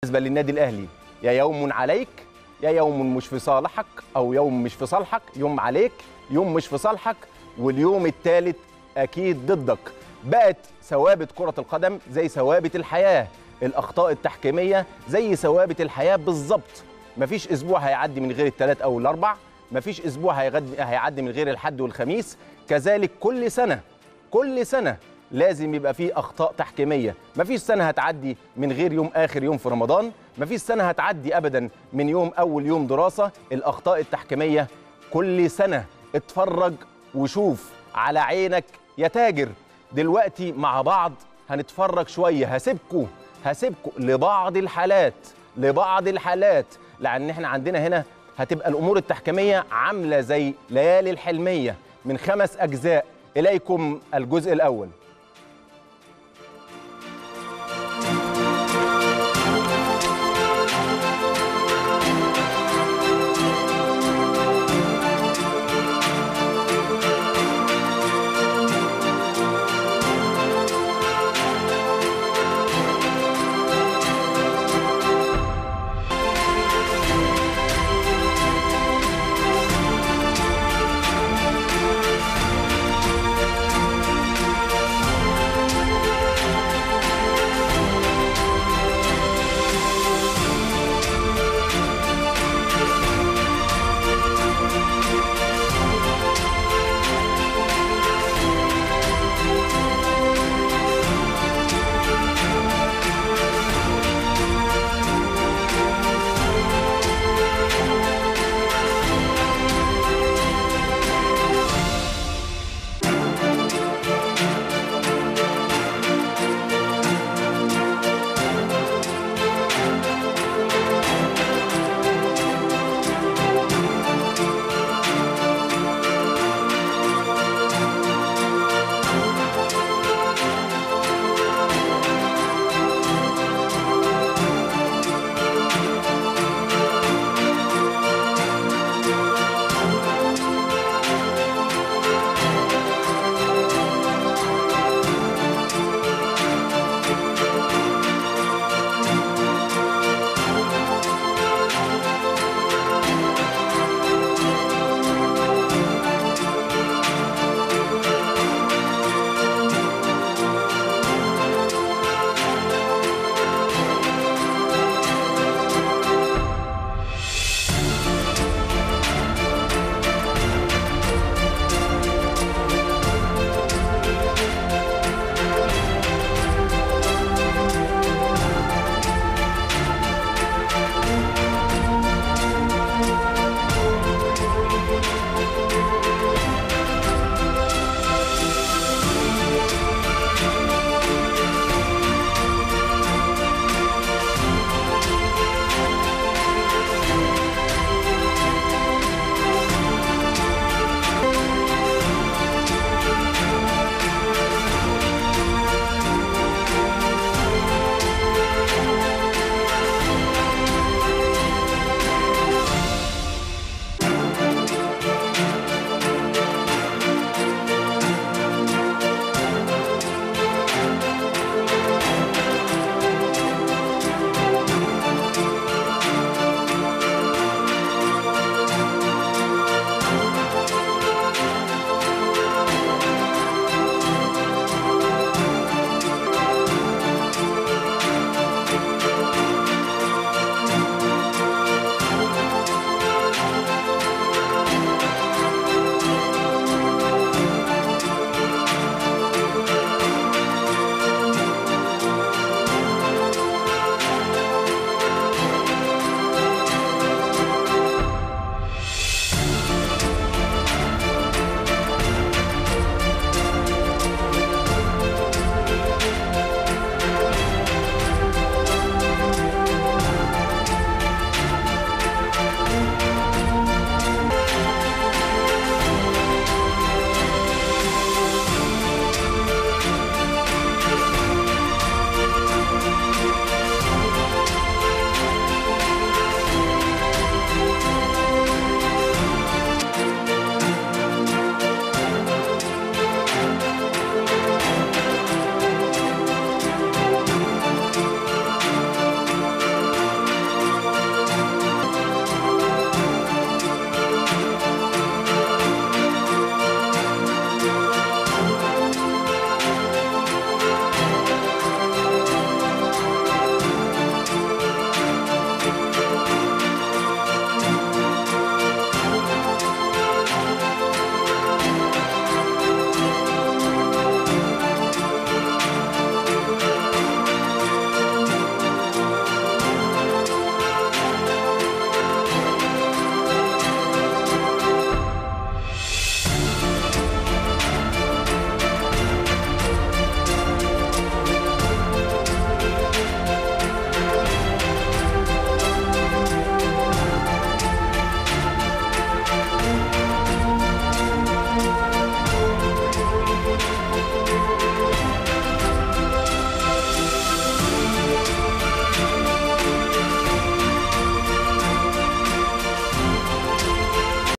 بالنسبه للنادي الاهلي يا يوم عليك يا يوم مش في صالحك او يوم مش في صالحك يوم عليك يوم مش في صالحك واليوم الثالث اكيد ضدك بقت ثوابت كره القدم زي ثوابت الحياه الاخطاء التحكيميه زي ثوابت الحياه بالظبط مفيش اسبوع هيعدي من غير الثلاث او الاربع مفيش اسبوع هيغد- هيعدي من غير الحد والخميس كذلك كل سنه كل سنه لازم يبقى فيه اخطاء تحكيميه مفيش سنه هتعدي من غير يوم اخر يوم في رمضان مفيش سنه هتعدي ابدا من يوم اول يوم دراسه الاخطاء التحكيميه كل سنه اتفرج وشوف على عينك يا تاجر دلوقتي مع بعض هنتفرج شويه هسيبكوا هسيبكوا لبعض الحالات لبعض الحالات لان احنا عندنا هنا هتبقى الامور التحكيميه عامله زي ليالي الحلميه من خمس اجزاء اليكم الجزء الاول